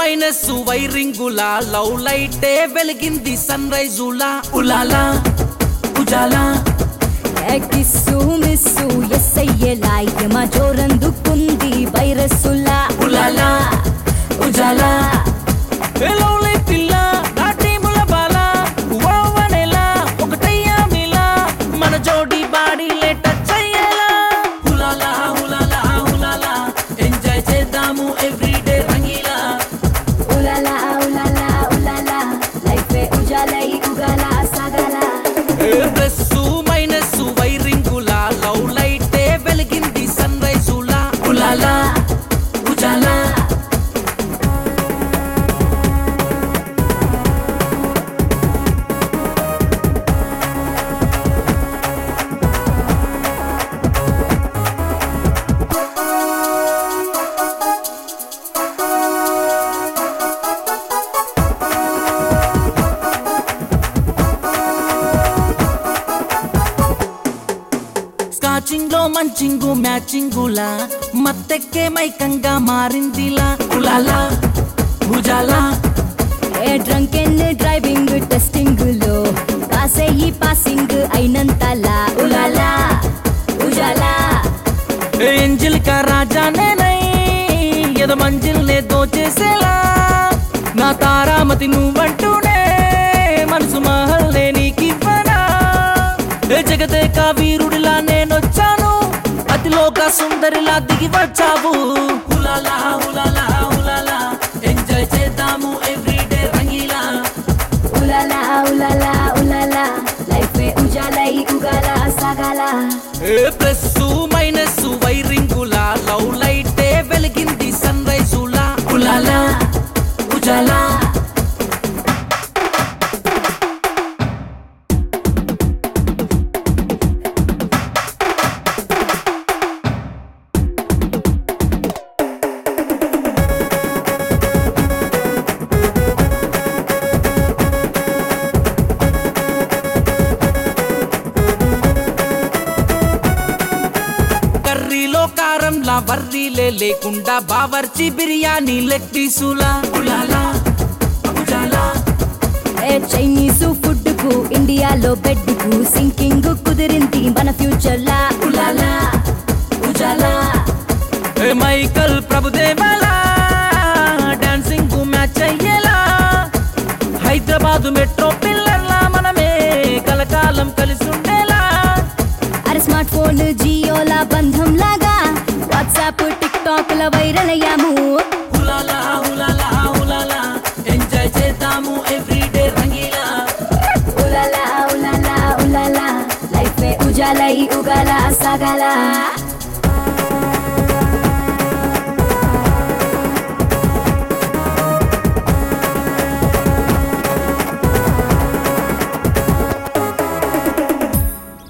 minus వైరింగులా love లైటే వెలిగింది సన్ రైజులా ఉలాలా ఉజాలా కిస్సు మిస్సు ఎస్ అయ్యేలా యమ జోరందుకుంది వైరస్సులా ఉలాలా ఉజాలా ఏ లవ్లీ పిల్ల నా టీముల బాల ఓవనెలా ఒకటయ్యా మిలా మన జోడి బాడీలే టచ్ అయ్యేలా ఉలాలా ఉలాలా ఉలాలా ఎంజాయ్ చేద్దాము ఎవ్రీడే రంగీలా ఉలాలా ఉలాలా ఉలాలా లైఫ్ ఉజాలై ఉగాలా సాగాలా ప్లస్ మైనస్ వైరింగులా లవ్ లైటే వెలిగింది సన్ రైజులా ఉలాలా ఉజాలా స్కాచింగ్ లో మంచింగు మ్యాచింగులా మత్తెక్కే మైకంగా మారిందిలా ఉలాలా ఉజాలా a drunk and driving testing లో పాసే ఈ పాసింగ్ అయినంతలా ఉలాలా ఉజాలా ఏంజిల్ కా రాజా నేనై ఎద మంజిల్నే దోచేసేలా నా తారామతి నువ్వంటూనే మనసు మహల్నే నీకివ్వనా ఏ జగతే కా వీరుడిలా నేనొచ్చాను అతిలోక సుందరిలా దిగి వచ్చావు హులాలా హులాలా హులాలా ఎంజాయ్ చేద్దాము ఎవ్రీడే రంగీలా ఉలాలా ఉలాలా ఉలాలా లైఫ్ ఉజాలై ఉగాలా సాగాలా ఏ ప్లస్ మైనస్ వైరింగులా లవ్ లైటే వెలిగింది సన్ రైజులా ఉలాలా ఉజాలా కర్రీలో కారంలా వర్రీలే లేకుండా బావర్చి బిర్యానీ లెగ్ పీసులా ఉలాలా ఉజాలా ఏ చైనీస్ ఫుడ్ కు ఇండియాలో బెడ్ కు సింకింగ్ కుదిరింది మన ఫ్యూచర్ లా ఉలాలా ఉజాలా ఏ మైకల్ ప్రభుదేవాలా డాన్సింగ్ మ్యాచ్ అయ్యేలా హైదరాబాద్ మెట్రో పిల్లల్లా మనమే కలకాలం కలిసి ఉండేలా అరే స్మార్ట్ ఫోన్ జియోలా బంధం లాగా వాట్సాప్ టిక్ టాక్ ల వైరల్ అయ్యాము హులాలా హులాలా హులాలా ఎంజాయ్ చేద్దాము ఎవ్రీడే రంగీలా ఉలాలా ఉలాలా ఉలాలా లైఫ్ ఉజాలై ఉగాలా సాగాలా